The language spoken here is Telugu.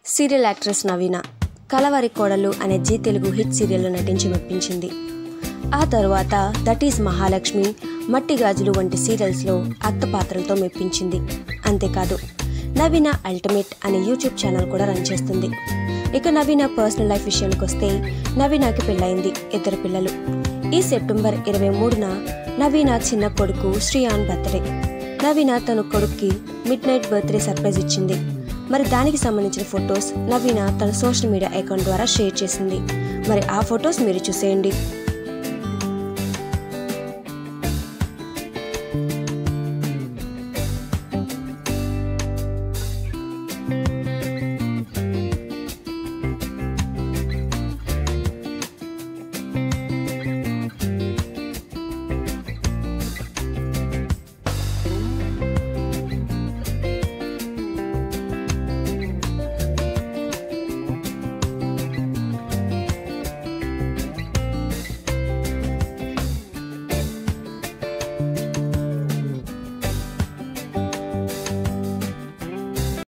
సీరియల్ యాక్ట్రెస్ నవీన కలవారి కోడలు అనే జీ తెలుగు హిట్ సీరియల్లో నటించి మెప్పించింది ఆ తరువాత దట్ ఈజ్ మహాలక్ష్మి మట్టి గాజులు వంటి సీరియల్స్లో అత్త పాత్రలతో మెప్పించింది అంతేకాదు నవీన అల్టిమేట్ అనే యూట్యూబ్ ఛానల్ కూడా రన్ చేస్తుంది ఇక నవీన పర్సనల్ లైఫ్ విషయానికి వస్తే నవీనాకి పెళ్ళయింది ఇద్దరు పిల్లలు ఈ సెప్టెంబర్ ఇరవై మూడున నవీన చిన్న కొడుకు శ్రీయాన్ బర్త్డే నవీన తన కొడుక్కి మిడ్ నైట్ బర్త్డే సర్ప్రైజ్ ఇచ్చింది మరి దానికి సంబంధించిన ఫొటోస్ నవీన తన సోషల్ మీడియా అకౌంట్ ద్వారా షేర్ చేసింది మరి ఆ ఫొటోస్ మీరు చూసేయండి